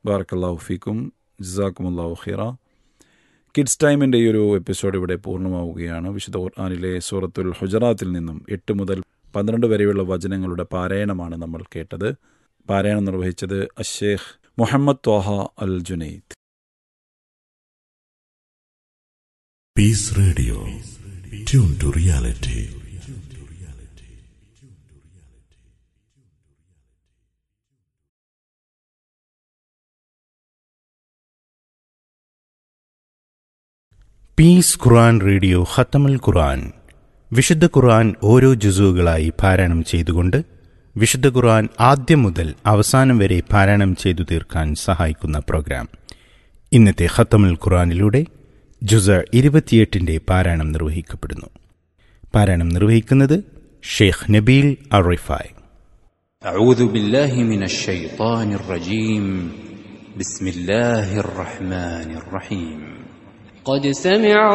ബാറക്കല്ലാഹു ഫീക്കും ജസാക്കുമുല്ലാഹു ഖീറ കിഡ്സ് ടൈമിൻ്റെ ഈ ഒരു എപ്പിസോഡ് ഇവിടെ പൂർണ്ണമാവുകയാണ് വിശുദ്ധ ഖുർആാനിലെ സൂറത്തുൽ ഹുജറാത്തിൽ നിന്നും എട്ട് മുതൽ പന്ത്രണ്ട് വരെയുള്ള വചനങ്ങളുടെ പാരായണമാണ് നമ്മൾ കേട്ടത് പാരായണം നിർവഹിച്ചത് Ash Sheikh Muhammad Taha Al Junaid Peace Radio. Tune to reality. Peace Quran radio ഖത്തമുൽ ഖുർആൻ വിശുദ്ധ ഖുർആൻ ഓരോ ജുസുകളായി പാരായണം ചെയ്തുകൊണ്ട് വിശുദ്ധ ഖുർആൻ ആദ്യം മുതൽ അവസാനം വരെ പാരായണം ചെയ്തു തീർക്കാൻ സഹായിക്കുന്ന പ്രോഗ്രാം ഇന്നത്തെ ഖത്തമുൽ ഖുർആനിലൂടെ ജുസ ഇരുപത്തിയെട്ടിന്റെ പാരായണം നിർവഹിക്കപ്പെടുന്നു പാരായണം നിർവഹിക്കുന്നത് ഷെയ്ഖ് നബീൽ അറിഫായ് أعوذ بالله من الشيطان الرجيم بسم الله الرحمن الرحيم قد سمع